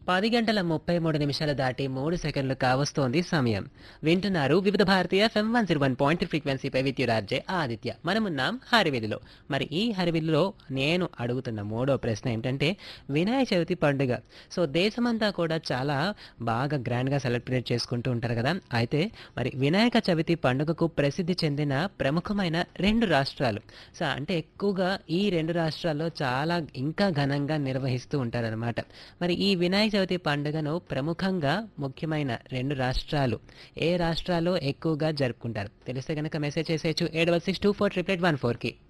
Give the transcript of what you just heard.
పది గంటల ముప్పై మూడు నిమిషాలు దాటి మూడు సెకండ్లు కావస్తోంది సమయం వింటున్నారు వివిధ భారతీయ FM one zero one point ఫ్రీక్వెన్సీపై విద్యురార్జే ఆదిత్య మనమున్నాం హరివిల్లులో మరి ఈ హరివిల్లులో నేను అడుగుతున్న మూడో ప్రశ్న ఏంటంటే వినాయక చవితి పండుగ సో దేశమంతా కూడా చాలా బాగా గ్రాండ్గా సెలబ్రేట్ చేసుకుంటూ ఉంటారు కదా అయితే మరి వినాయక చవితి పండుగకు ప్రసిద్ధి చెందిన ప్రముఖమైన రెండు రాష్ట్రాలు సో అంటే ఎక్కువగా ఈ రెండు రాష్ట్రాల్లో చాలా ఇంకా ఘనంగా నిర్వహిస్తూ ఉంటారనమాట మరి ఈ వినాయక చవితి పండుగను ప్రముఖంగా ముఖ్యమైన రెండు రాష్ట్రాలు ఏ రాష్ట్రాల్లో ఎక్కువగా జరుపుకుంటారు తెలిస్తే కనుక మెసేజ్ చేసేయచ్చు ఏడు six two four triplet one ఫోర్కి